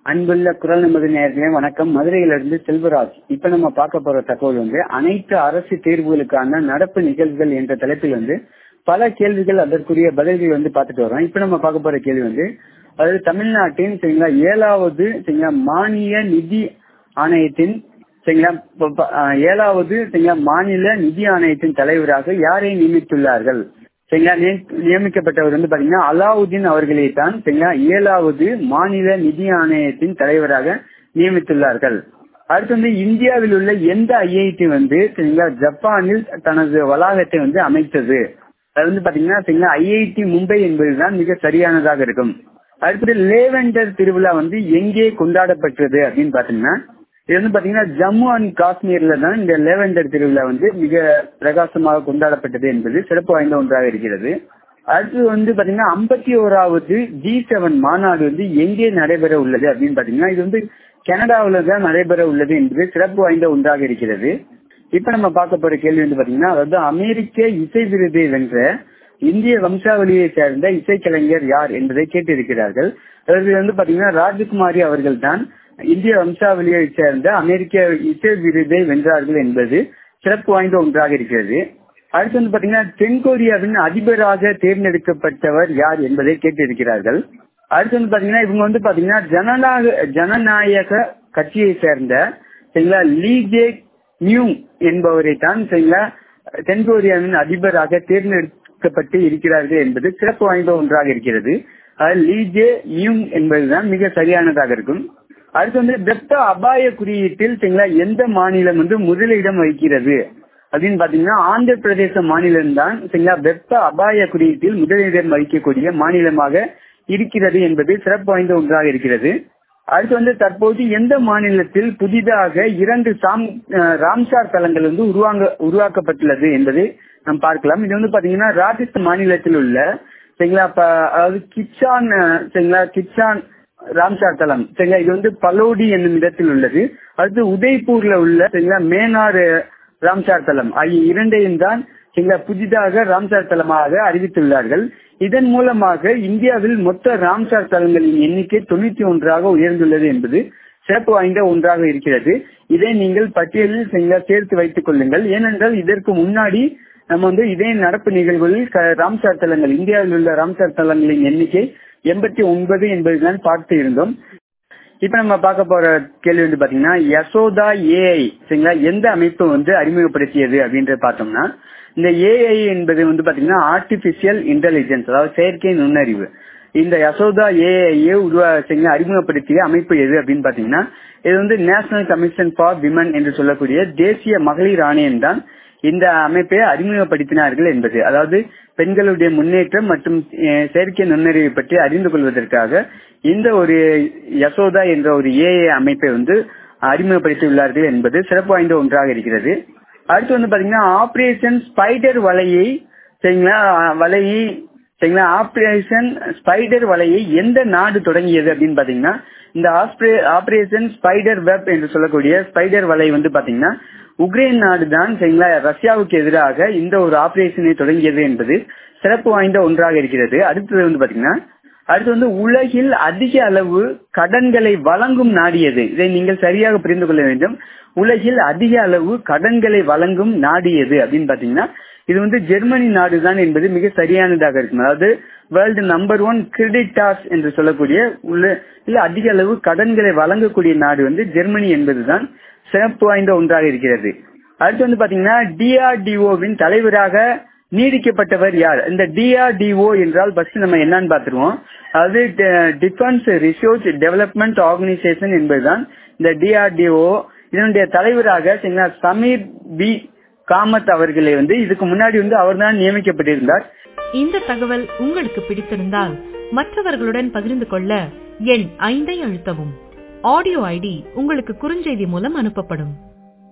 அன்புள்ள குரல் நமது நேர்களே வணக்கம் மதுரையிலிருந்து செல்வராஜ் இப்ப நம்ம பார்க்க போற தகவல் வந்து அனைத்து அரசு தேர்வுகளுக்கான நடப்பு நிகழ்வுகள் என்ற தலைப்பில் வந்து பல கேள்விகள் அதற்குரிய பதில்கள் வந்து பார்த்துட்டு வரோம் இப்ப நம்ம பார்க்க போற கேள்வி வந்து அதாவது தமிழ்நாட்டின் சரிங்களா ஏழாவது சரிங்களா மானிய நிதி ஆணையத்தின் சரிங்களா ப- ப- ஆஹ் ஏழாவது சரிங்களா மாநில நிதி ஆணையத்தின் தலைவராக யாரை நியமித்துள்ளார்கள் சரிங்களா நிய- நியமிக்கப்பட்டவர் வந்து பாத்தீங்கன்னா அலாவுதீன் அவர்களை தான் சரிங்களா ஏழாவது மாநில நிதி ஆணையத்தின் தலைவராக நியமித்துள்ளார்கள் அடுத்து வந்து இந்தியாவில் உள்ள எந்த ஐஐடி வந்து சரிங்களா ஜப்பானில் தனது வளாகத்தை வந்து அமைத்தது அது வந்து பாத்தீங்கன்னா சரிங்களா ஐஐடி மும்பை என்பதுதான் மிக சரியானதாக இருக்கும் அடுத்தது லேவெண்டர் திருவிழா வந்து எங்கே கொண்டாடப்பட்டது அப்படின்னு பாத்தீங்கன்னா இது வந்து பாத்தீங்கன்னா ஜம்மு அண்ட் காஷ்மீர்ல தான் இந்த லேவெண்டர் திருவிழா வந்து மிக பிரகாசமாக கொண்டாடப்பட்டது என்பது சிறப்பு வாய்ந்த ஒன்றாக இருக்கிறது அடுத்து வந்து பாத்தீங்கன்னா ஐம்பத்தி ஓராவது ஜி செவன் மாநாடு வந்து எங்கே நடைபெற உள்ளது அப்படின்னு பாத்தீங்கன்னா இது வந்து கனடாவில் தான் நடைபெற உள்ளது என்பது சிறப்பு வாய்ந்த ஒன்றாக இருக்கிறது இப்ப நம்ம பார்க்க போற கேள்வி வந்து பாத்தீங்கன்னா அதாவது அமெரிக்க இசை விருதை வென்ற இந்திய வம்சாவளியை சேர்ந்த இசைக்கலைஞர் யார் என்பதை கேட்டிருக்கிறார்கள் அதாவது வந்து பாத்தீங்கன்னா ராஜகுமாரி அவர்கள் தான் இந்திய வம்சாவளியை சேர்ந்த அமெரிக்க இசை விருதை வென்றார்கள் என்பது சிறப்பு வாய்ந்த ஒன்றாக இருக்கிறது அடுத்து வந்து பாத்தீங்கன்னா தென்கொரியாவின் அதிபராக தேர்ந்தெடுக்கப்பட்டவர் யார் என்பதை கேட்டிருக்கிறார்கள் அடுத்து வந்து பாத்தீங்கன்னா இவங்க வந்து பாத்தீங்கன்னா ஜனநாயக ஜனநாயக கட்சியை சேர்ந்த சரிங்களா லீ ஜே நியூ என்பவரை தான் சரிங்களா தென்கொரியாவின் அதிபராக தேர்ந்தெடுக்கப்பட்டு இருக்கிறார்கள் என்பது சிறப்பு வாய்ந்த ஒன்றாக இருக்கிறது அது லீ ஜே நியூங் என்பதுதான் மிக சரியானதாக இருக்கும் அடுத்து வந்து வெப்ப அபாய குறியீட்டில் சரிங்களா எந்த மாநிலம் வந்து முதலிடம் வகிக்கிறது அப்படின்னு பாத்தீங்கன்னா ஆந்திர பிரதேச மாநிலம் தான் சரிங்களா வெப்ப அபாய குறியீட்டில் முதலிடம் வகிக்கக்கூடிய மாநிலமாக இருக்கிறது என்பது சிறப்பு வாய்ந்த ஒன்றாக இருக்கிறது அடுத்து வந்து தற்போது எந்த மாநிலத்தில் புதிதாக இரண்டு சாம் அஹ் ராம்சார் தலங்கள் வந்து உருவாங்க உருவாக்கப்பட்டுள்ளது என்பதை நாம் பார்க்கலாம் இது வந்து பாத்தீங்கன்னா ராஜஸ்தான் மாநிலத்தில் உள்ள சரிங்களா இப்ப அதாவது கிச்சான் அஹ், சரிங்களா கிச்சான் ராம்சார் தலம் சரிங்களா இது வந்து பலோடி என்னும் இடத்தில் உள்ளது அடுத்து உதய்பூர்ல உள்ள சரிங்களா மேனார் ராம்சார் தலம் ஆகிய இரண்டையும் தான் சரிங்களா புதிதாக ராம்சார் தலமாக அறிவித்துள்ளார்கள் இதன் மூலமாக இந்தியாவில் மொத்த ராம்சார் தலங்களின் எண்ணிக்கை தொண்ணூத்தி ஒன்றாக உயர்ந்துள்ளது என்பது சிறப்பு வாய்ந்த ஒன்றாக இருக்கிறது இதை நீங்கள் பட்டியலில் சரிங்களா சேர்த்து வைத்துக் கொள்ளுங்கள் ஏனென்றால் இதற்கு முன்னாடி நம்ம வந்து இதே நடப்பு நிகழ்வுகளில் க- ராம்சார் தலங்கள் இந்தியாவில் உள்ள ராம்சார் தலங்களின் எண்ணிக்கை எண்பத்தி ஒன்பது என்பதுதான் பார்த்து இருந்தோம் இப்ப நம்ம பார்க்க போற கேள்வி வந்து பாத்தீங்கன்னா யசோதா ஏஐ சரிங்களா எந்த அமைப்பு வந்து அறிமுகப்படுத்தியது அப்படின்றத பார்த்தோம்னா இந்த ஏஐ என்பது வந்து பாத்தீங்கன்னா ஆர்டிபிஷியல் இன்டெலிஜென்ஸ் அதாவது செயற்கை நுண்ணறிவு இந்த யசோதா ஏஐ உருவா சரிங்களா அறிமுகப்படுத்திய அமைப்பு எது அப்படின்னு பாத்தீங்கன்னா இது வந்து நேஷனல் கமிஷன் ஃபார் விமன் என்று சொல்லக்கூடிய தேசிய மகளிர் ஆணையம் தான் இந்த அமைப்பை அறிமுகப்படுத்தினார்கள் என்பது அதாவது பெண்களுடைய முன்னேற்றம் மற்றும் அஹ், செயற்கை நுண்ணறிவை பற்றி அறிந்து கொள்வதற்காக இந்த ஒரு யசோதா என்ற ஒரு ஏஐ அமைப்பை வந்து அறிமுகப்படுத்தியுள்ளார்கள் என்பது சிறப்பு வாய்ந்த ஒன்றாக இருக்கிறது அடுத்து வந்து பாத்தீங்கன்னா ஆபரேஷன் ஸ்பைடர் வலையை சரிங்களா வலையை சரிங்களா ஆபரேஷன் ஸ்பைடர் வலையை எந்த நாடு தொடங்கியது அப்படின்னு பாத்தீங்கன்னா இந்த ஆபரேஷன் ஸ்பைடர் வெப் என்று சொல்லக்கூடிய ஸ்பைடர் வலை வந்து பாத்தீங்கன்னா உக்ரைன் நாடு தான் சரிங்களா ரஷ்யாவுக்கு எதிராக இந்த ஒரு ஆபரேஷனை தொடங்கியது என்பது சிறப்பு வாய்ந்த ஒன்றாக இருக்கிறது அடுத்தது வந்து பாத்தீங்கன்னா அடுத்து வந்து உலகில் அதிக அளவு கடன்களை வழங்கும் நாடியது இதை நீங்கள் சரியாக புரிந்து கொள்ள வேண்டும் உலகில் அதிக அளவு கடன்களை வழங்கும் நாடியது அப்படின்னு பாத்தீங்கன்னா இது வந்து ஜெர்மனி நாடுதான் என்பது மிக சரியானதாக இருக்கும் அதாவது வேர்ல்டு நம்பர் ஒன் கிரெடிட்டாஸ் என்று சொல்லக்கூடிய உள்ள இல்ல அதிக அளவு கடன்களை வழங்கக்கூடிய நாடு வந்து ஜெர்மனி என்பதுதான் சிறப்பு வாய்ந்த ஒன்றாக இருக்கிறது அடுத்து வந்து பாத்தீங்கன்னா டிஆர்டிஓவின் தலைவராக நீடிக்கப்பட்டவர் யார் இந்த டிஆர்டிஓ என்றால் ஃபர்ஸ்ட் நம்ம என்னன்னு பார்த்துருவோம் அதாவது டிஃபென்ஸ் ரிசர்ச் டெவலப்மெண்ட் ஆர்கனைசேஷன் என்பதுதான் இந்த டிஆர்டிஓ இதனுடைய தலைவராக சரிங்களா சமீர் பி காமத் அவர்களை வந்து இதுக்கு முன்னாடி வந்து அவர்தான் நியமிக்கப்பட்டிருந்தார் இந்த தகவல் உங்களுக்கு பிடித்திருந்தால் மற்றவர்களுடன் பகிர்ந்து கொள்ள எண் ஐந்தை அழுத்தவும் ஆடியோ ஐடி உங்களுக்கு குறுஞ்செய்தி மூலம் அனுப்பப்படும்